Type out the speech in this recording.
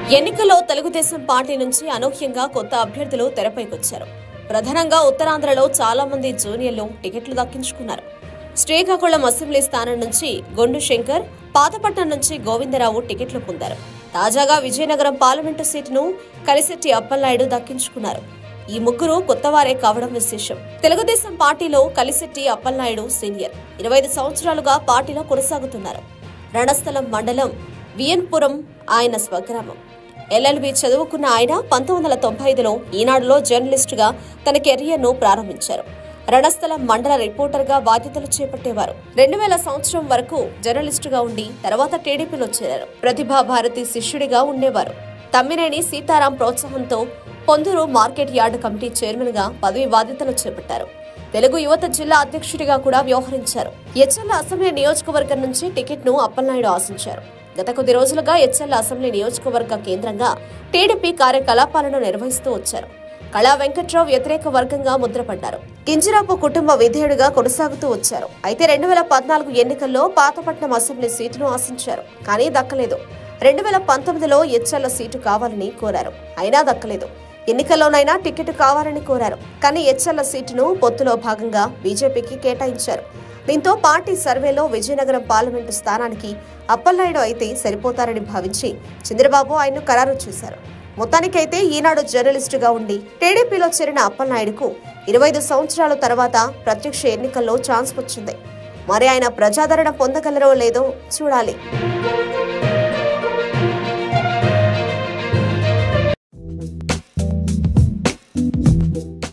ఎన్నికల్లో తెలుగుదేశం పార్టీ నుంచి అనూహ్యంగా కొత్త అభ్యర్థులు తెరపైకొచ్చారు ప్రధానంగా ఉత్తరాంధ్రలో చాలా మంది జూనియర్లు టికెట్లు దక్కించుకున్నారు శ్రీకాకుళం అసెంబ్లీ స్థానం నుంచి గొండు శంకర్ పాతపట్నం నుంచి గోవిందరావు టికెట్లు పొందారు తాజాగా విజయనగరం పార్లమెంటు సీటును కలిశెట్టి అప్పలనాయుడు దక్కించుకున్నారు ఈ ముగ్గురు కొత్తవారే కావడం విశేషం తెలుగుదేశం పార్టీలో కలిశెట్టి అప్పలనాయుడు సీనియర్ ఇరవై ఐదు సంవత్సరాలుగా పార్టీలో కొనసాగుతున్నారు రణస్థలం మండలం వియన్పురం ఆయన స్వగ్రామం ఎల్ఎల్బి చదువుకున్న ఆయన పంతొమ్మిది వందల తొంభై ఐదులో ఈనాడులో జర్నలిస్టుగా తన కెరియర్ను ప్రారంభించారు రణస్థలం మండల రిపోర్టర్గా బాధ్యతలు చేపట్టేవారు రెండు వేల సంవత్సరం వరకు జర్నలిస్టుగా ఉండి తర్వాత టీడీపీలో చేరారు ప్రతిభా భారతి శిష్యుడిగా ఉండేవారు తమ్మినేని సీతారాం ప్రోత్సాహంతో Ponduru market yard committee chairman గా పదవి బాధ్యతలు చేపట్టారు తెలుగు యువత జిల్లా అధ్యక్షుడిగా కూడా వ్యవహరించారు ఎచ్చెల్ల అసెంబ్లీ నియోజకవర్గం నుంచి టికెట్ను అప్పలనాయుడు ఆశించారు గత కొద్ది రోజులుగా ఎచ్చెల్ల అసెంబ్లీ నియోజకవర్గ కేంద్రంగా టీడీపీ కార్యకలాపాలను నిర్వహిస్తూ వచ్చారు కళా వెంకట్రావు వ్యతిరేక వర్గంగా ముద్రపడ్డారు కింజరాపు కుటుంబ విధేయుడిగా కొనసాగుతూ వచ్చారు అయితే రెండు వేల పద్నాలుగు ఎన్నికల్లో పాతపట్నం అసెంబ్లీ సీటును ఆశించారు కానీ దక్కలేదు రెండు వేల పంతొమ్మిదిలో ఎచ్చెల్ల సీటు కావాలని కోరారు అయినా దక్కలేదు ఎన్నికల్లోనైనా టికెట్ కావాలని కోరారు కానీ ఎచ్చెల్ల సీటును పొత్తులో భాగంగా బీజేపీకి కేటాయించారు దీంతో పార్టీ సర్వేలో విజయనగరం పార్లమెంటు స్థానానికి అప్పలనాయుడు అయితే సరిపోతారని భావించి చంద్రబాబు ఆయన్ను ఖరారు చేశారు మొత్తానికైతే ఈనాడు జర్నలిస్టుగా ఉండి టీడీపీలో చేరిన అప్పలనాయుడుకు ఇరవై ఐదు సంవత్సరాల తర్వాత ప్రత్యక్ష ఎన్నికల్లో ఛాన్స్ వచ్చింది మరి ఆయన ప్రజాదరణ పొందగలరో లేదో చూడాలి